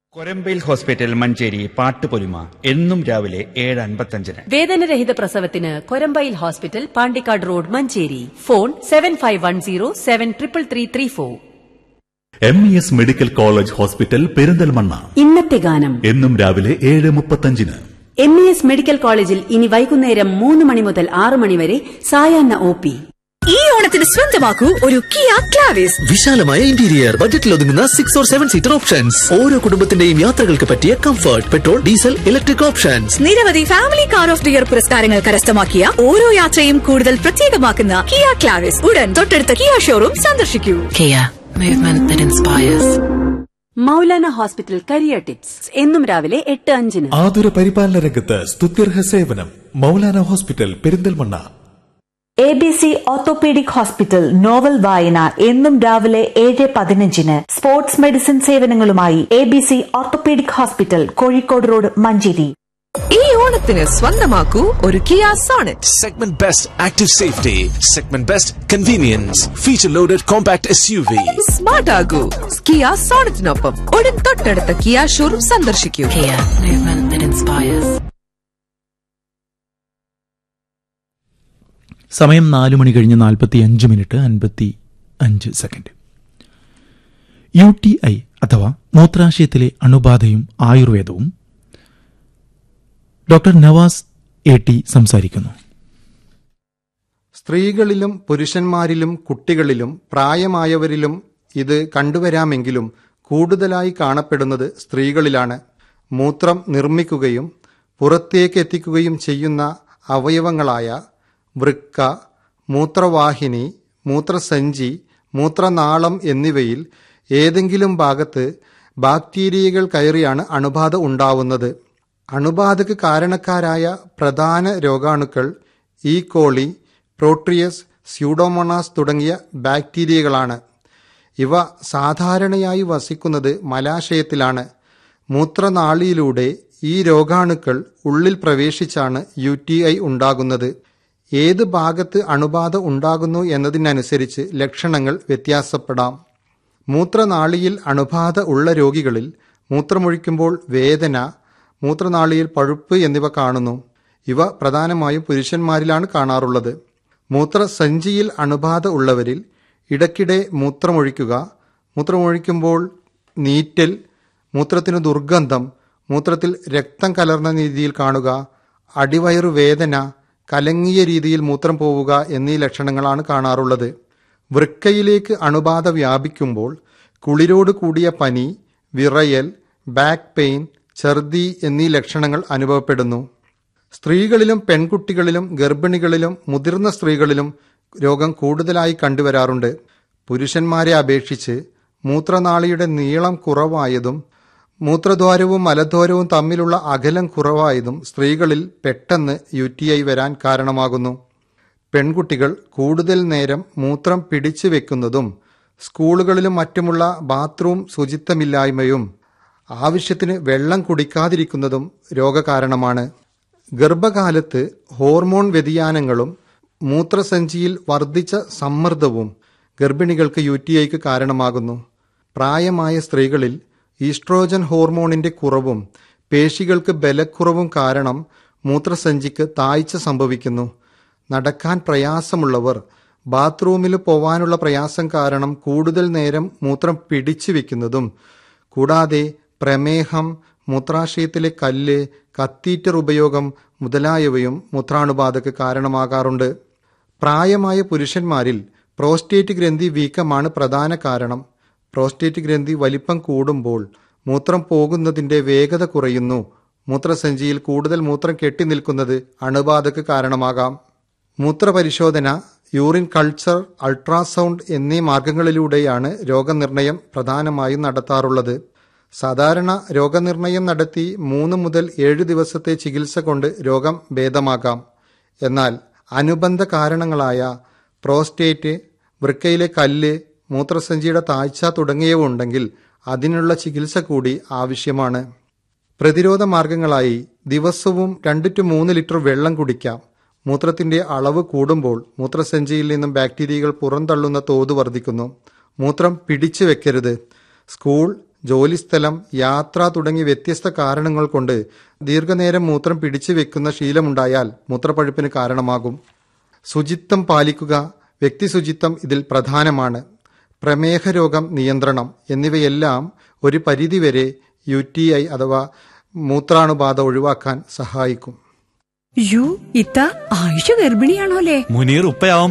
Korambayil hospital Manjeri പാട്ടുപൊലിമ എന്നും രാവിലെ ഏഴ് അൻപത്തഞ്ചിന് വേദനരഹിത പ്രസവത്തിന് കൊരമ്പയിൽ hospital Pandikkad road Manjeri phone seven five one zero seven triple three three four M E S medical college hospital Perinthalmanna ഇന്നത്തെ ഗാനം എന്നും രാവിലെ ഏഴ് മുപ്പത്തഞ്ചിന് എം ഇ എസ് മെഡിക്കൽ കോളേജിൽ ഇനി വൈകുന്നേരം മൂന്ന് മണി മുതൽ ആറ് മണി വരെ സായാഹ്ന ഒ പി ഈ ഓണത്തിന് സ്വന്തമാക്കൂ ഒരു കിയ ക്ലാവിസ് വിശാലമായ ഇന്റീരിയർ ബജറ്റിൽ ഒതുങ്ങുന്ന six or seven seater options ഓരോ കുടുംബത്തിന്റെയും യാത്രകൾക്ക് പറ്റിയ comfort petrol diesel electric options നിരവധി family car of the year പുരസ്കാരങ്ങൾ കരസ്ഥമാക്കിയ ഓരോ യാത്രയും കൂടുതൽ പ്രത്യേകമാക്കുന്ന കിയ ക്ലാവിസ് ഉടൻ തൊട്ടടുത്ത കിയ ഷോറൂം സന്ദർശിക്കൂ Kia, movement that inspires. Maulana hospital career tips എന്നും രാവിലെ എട്ട് അഞ്ചിന് ആതുര പരിപാലന രംഗത്ത് സ്തുത്യർഹ സേവനം Maulana hospital Perinthalmanna A B C orthopaedic hospital novel വായന എന്നും രാവിലെ ഏഴ് പതിനഞ്ചിന് സ്പോർട്സ് മെഡിസിൻ സേവനങ്ങളുമായി A B C orthopaedic hospital Kozhikode road Manjeri ഈ ഓണത്തിന് സ്വന്തമാക്കൂ ഒരു Kia Sonet Segment Best Active Safety, Segment Best Convenience, Feature Loaded Compact SUV. Smart ആകൂ കിയ സോണറ്റിനൊപ്പം ഉടൻ തൊട്ടടുത്ത കിയ ഷോറൂം സന്ദർശിക്കൂ Kia, movement that inspires. സമയം നാല് മണി കഴിഞ്ഞ് നാൽപ്പത്തി അഞ്ച് മിനിറ്റ് അൻപത്തി അഞ്ച് സെക്കൻഡ് യു ടി ഐ അഥവാ മൂത്രാശയത്തിലെ അണുബാധയും ആയുർവേദവും ഡോക്ടർ നവാസ് എ ടി സംസാരിക്കുന്നു സ്ത്രീകളിലും പുരുഷന്മാരിലും കുട്ടികളിലും പ്രായമായവരിലും ഇത് കണ്ടുവരാമെങ്കിലും കൂടുതലായി കാണപ്പെടുന്നത് സ്ത്രീകളിലാണ് മൂത്രം നിർമ്മിക്കുകയും പുറത്തേക്ക് എത്തിക്കുകയും ചെയ്യുന്ന അവയവങ്ങളായ വൃക്ക മൂത്രവാഹിനി മൂത്രസഞ്ചി മൂത്രനാളം എന്നിവയിൽ ഏതെങ്കിലും ഭാഗത്ത് ബാക്ടീരിയകൾ കയറിയാണ് അണുബാധ ഉണ്ടാവുന്നത് അണുബാധക്ക് കാരണക്കാരായ പ്രധാന രോഗാണുക്കൾ ഈ കോളി പ്രോട്രിയസ് സ്യൂഡോമോണാസ് തുടങ്ങിയ ബാക്ടീരിയകളാണ് ഇവ സാധാരണയായി വസിക്കുന്നത് മലാശയത്തിലാണ് മൂത്രനാളിയിലൂടെ ഈ രോഗാണുക്കൾ ഉള്ളിൽ പ്രവേശിച്ചാണ് യു ടി ഐ ഉണ്ടാകുന്നത് ഏത് ഭാഗത്ത് അണുബാധ ഉണ്ടാകുന്നു എന്നതിനനുസരിച്ച് ലക്ഷണങ്ങൾ വ്യത്യാസപ്പെടാം മൂത്രനാളിയിൽ അണുബാധ ഉള്ള രോഗികളിൽ മൂത്രമൊഴിക്കുമ്പോൾ വേദന മൂത്രനാളിയിൽ പഴുപ്പ് എന്നിവ കാണുന്നു ഇവ പ്രധാനമായും പുരുഷന്മാരിലാണ് കാണാറുള്ളത് മൂത്രസഞ്ചിയിൽ അണുബാധ ഉള്ളവരിൽ ഇടയ്ക്കിടെ മൂത്രമൊഴിക്കുക മൂത്രമൊഴിക്കുമ്പോൾ നീറ്റൽ മൂത്രത്തിന് ദുർഗന്ധം മൂത്രത്തിൽ രക്തം കലർന്ന രീതിയിൽ കാണുക അടിവയറു വേദന കലങ്ങിയ രീതിയിൽ മൂത്രം പോവുക എന്നീ ലക്ഷണങ്ങളാണ് കാണാറുള്ളത് വൃക്കയിലേക്ക് അണുബാധ വ്യാപിക്കുമ്പോൾ കുളിരോട് കൂടിയ പനി വിറയൽ ബാക്ക് പെയിൻ ഛർദി എന്നീ ലക്ഷണങ്ങൾ അനുഭവപ്പെടുന്നു സ്ത്രീകളിലും പെൺകുട്ടികളിലും ഗർഭിണികളിലും മുതിർന്ന സ്ത്രീകളിലും രോഗം കൂടുതലായി കണ്ടുവരാറുണ്ട് പുരുഷന്മാരെ അപേക്ഷിച്ച് മൂത്രനാളിയുടെ നീളം കുറവായതും മൂത്രദ്വാരവും മലദ്വാരവും തമ്മിലുള്ള അകലം കുറവായതും സ്ത്രീകളിൽ പെട്ടെന്ന് യു ടി ഐ വരാൻ കാരണമാകുന്നു പെൺകുട്ടികൾ കൂടുതൽ നേരം മൂത്രം പിടിച്ചു വെക്കുന്നതും സ്കൂളുകളിലും മറ്റുമുള്ള ബാത്റൂം ശുചിത്വമില്ലായ്മയും ആവശ്യത്തിന് വെള്ളം കുടിക്കാതിരിക്കുന്നതും രോഗകാരണമാണ് ഗർഭകാലത്ത് ഹോർമോൺ വ്യതിയാനങ്ങളും മൂത്രസഞ്ചിയിൽ വർദ്ധിച്ച സമ്മർദ്ദവും ഗർഭിണികൾക്ക് യു ടി ഐക്ക് കാരണമാകുന്നു പ്രായമായ സ്ത്രീകളിൽ ഈസ്ട്രോജൻ ഹോർമോണിന്റെ കുറവും പേശികൾക്ക് ബലക്കുറവും കാരണം മൂത്രസഞ്ചിക്ക് താഴ്ച സംഭവിക്കുന്നു നടക്കാൻ പ്രയാസമുള്ളവർ ബാത്റൂമിൽ പോവാനുള്ള പ്രയാസം കാരണം കൂടുതൽ നേരം മൂത്രം പിടിച്ചു വെക്കുന്നതും കൂടാതെ പ്രമേഹം മൂത്രാശയത്തിലെ കല്ല് കത്തീറ്റർ ഉപയോഗം മുതലായവയും മൂത്രാണുബാധക്ക് കാരണമാകാറുണ്ട് പ്രായമായ പുരുഷന്മാരിൽ പ്രോസ്റ്റേറ്റ് ഗ്രന്ഥി വീക്കമാണ് പ്രധാന കാരണം പ്രോസ്റ്റേറ്റ് ഗ്രന്ഥി വലിപ്പം കൂടുമ്പോൾ മൂത്രം പോകുന്നതിന്റെ വേഗത കുറയുന്നു മൂത്രസഞ്ചിയിൽ കൂടുതൽ മൂത്രം കെട്ടിനിൽക്കുന്നത് അണുബാധക്ക് കാരണമാകാം മൂത്രപരിശോധന യൂറിൻ കൾച്ചർ അൾട്രാസൗണ്ട് എന്നീ മാർഗങ്ങളിലൂടെയാണ് രോഗനിർണയം പ്രധാനമായും നടത്താറുള്ളത് സാധാരണ രോഗനിർണയം നടത്തി മൂന്ന് മുതൽ ഏഴ് ദിവസത്തെ ചികിത്സ കൊണ്ട് രോഗം ഭേദമാകാം എന്നാൽ അനുബന്ധ കാരണങ്ങളായ പ്രോസ്റ്റേറ്റ് വൃക്കയിലെ കല്ല് മൂത്രസഞ്ചിയുടെ താഴ്ച തുടങ്ങിയവ ഉണ്ടെങ്കിൽ അതിനുള്ള ചികിത്സ കൂടി ആവശ്യമാണ് പ്രതിരോധ മാർഗങ്ങളായി ദിവസവും രണ്ട് ടു മൂന്ന് ലിറ്റർ വെള്ളം കുടിക്കാം മൂത്രത്തിന്റെ അളവ് കൂടുമ്പോൾ മൂത്രസഞ്ചിയിൽ നിന്നും ബാക്ടീരിയകൾ പുറന്തള്ളുന്ന തോത് വർദ്ധിക്കുന്നു മൂത്രം പിടിച്ചു വെക്കരുത് സ്കൂൾ ജോലിസ്ഥലം യാത്ര തുടങ്ങി വ്യത്യസ്ത കാരണങ്ങൾ കൊണ്ട് ദീർഘനേരം മൂത്രം പിടിച്ചു വെക്കുന്ന ശീലമുണ്ടായാൽ മൂത്രപ്പഴുപ്പിന് കാരണമാകും ശുചിത്വം പാലിക്കുക വ്യക്തി ശുചിത്വം ഇതിൽ പ്രധാനമാണ് പ്രമേഹ രോഗം നിയന്ത്രണം എന്നിവയെല്ലാം ഒരു പരിധിവരെ യു ടി ഐ അഥവാ മൂത്രാണുബാധ ഒഴിവാക്കാൻ സഹായിക്കും യു ഇത്ത ആയിഷ ഗർഭിണിയാണോലേ മുനീർ ഉപ്പയാവും